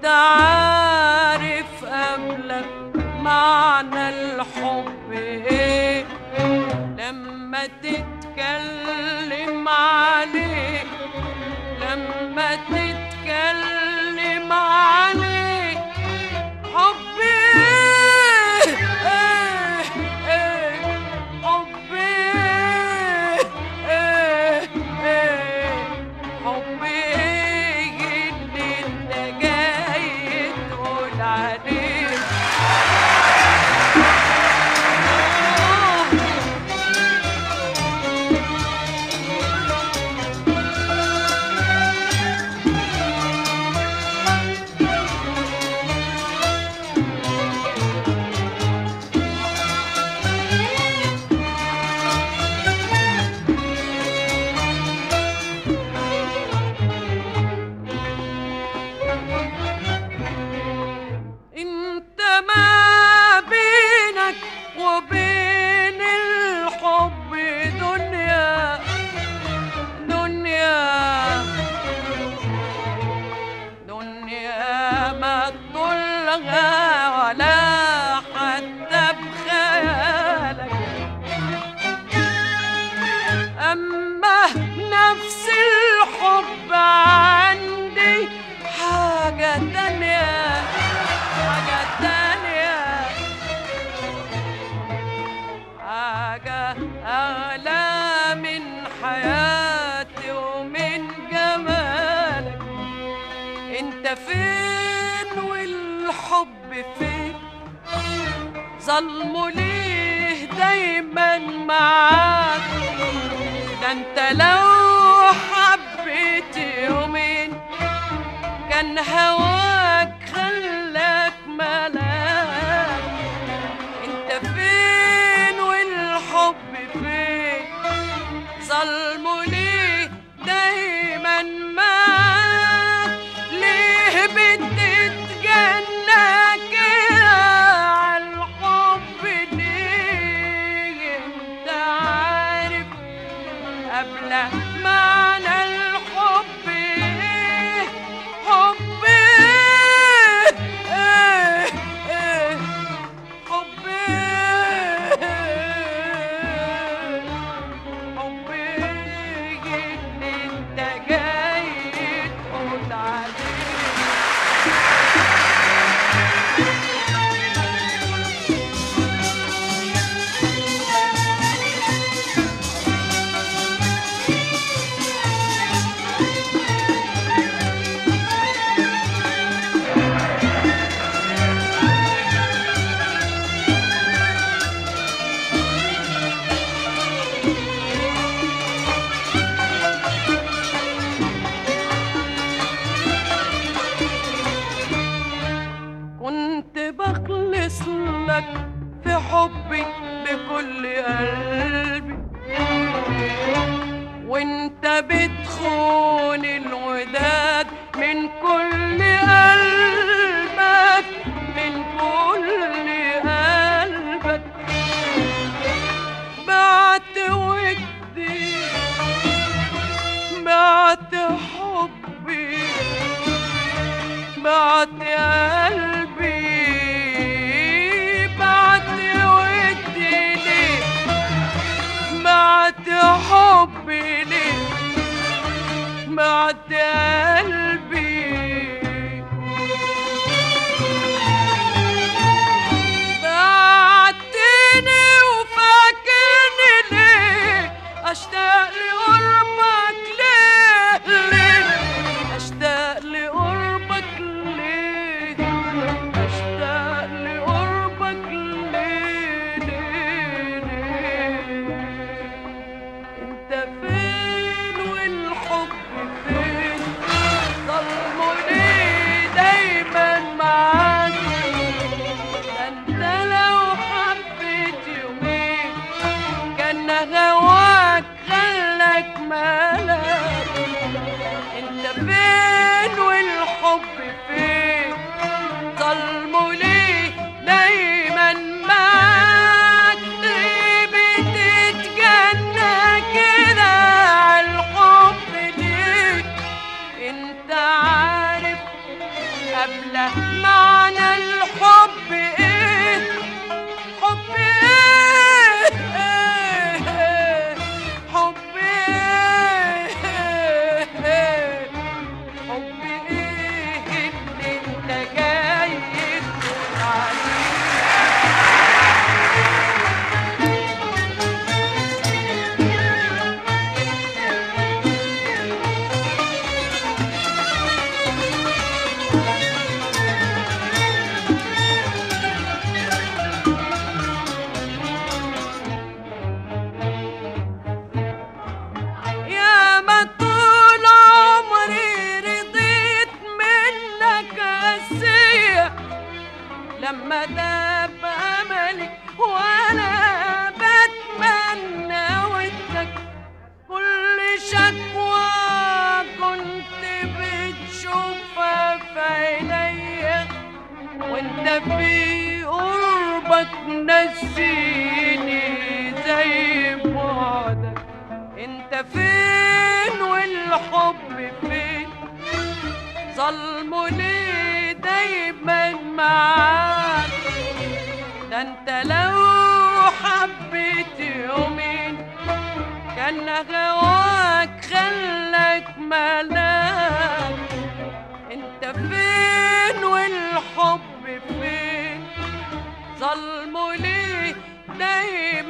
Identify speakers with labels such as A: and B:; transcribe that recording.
A: انت عارف قبلك معنى الحب ايه لما تتكلم عليه لما تتكلم عليه حبي ايه ايه حبي ايه ايه حبي ايه اللي انت جاي تقول عليه انت ما بينك وبين الحب دنيا دنيا دنيا ما تطلها ولا حتى بخيالك أما نفس الحب عندي حاجة تانية حاجة تانية حاجة أغلى من حياتي ومن جمالك انت فين والحب فين ظلمه ليه دايما معاك ده انت لو حبيت يومين كان هواك خلاك ملاك انت فين والحب فين ظلمه ليه دايما معاك ليه بتتجنى كده عالحب ليه انت عارف قبل معنى الحب ايه حب ايه ايه ايه حب ايه حب ايه اللي انت جاي تقول عليه كنت بخلص لك في حبي بكل قلبي وانت بتخون الوداد من كل قلبك من كل قلبك بعت ودي بعت حبي بعت قلبي بعت ودي ليه بعت حبي ليه بعت قلبي بعتني وفاكرني ليه اشتاق لقربك ليه ليه اشتاق لقربك ليه اشتاق لقربك ليه ليه ليه انت فين والحب فين ظلمه ليه دايما معاك ده انت لو حبيت يومين كان هواك خلاك مالك انت فين والحب فين ظلمه ليه دايما معاك ليه بتتجنى كده عالحب ليه انت عارف قبل معنى الحب ايه حب ايه إيه؟ حب ايه حب ايه اللي انت جاي تقول عليه يا ما طول عمري رضيت منك قاسية لما داب أملي وأنا بتمنى ودك كل شكوى كنت بتشوفها في عينيا وانت في قربك نسيني زي بعدك انت فين والحب فين ظلمه ليه دايما معاك ده انت لو حبيت يومين كان هواك خلك ملاك انت فين والحب فين ظلمه ليه دايما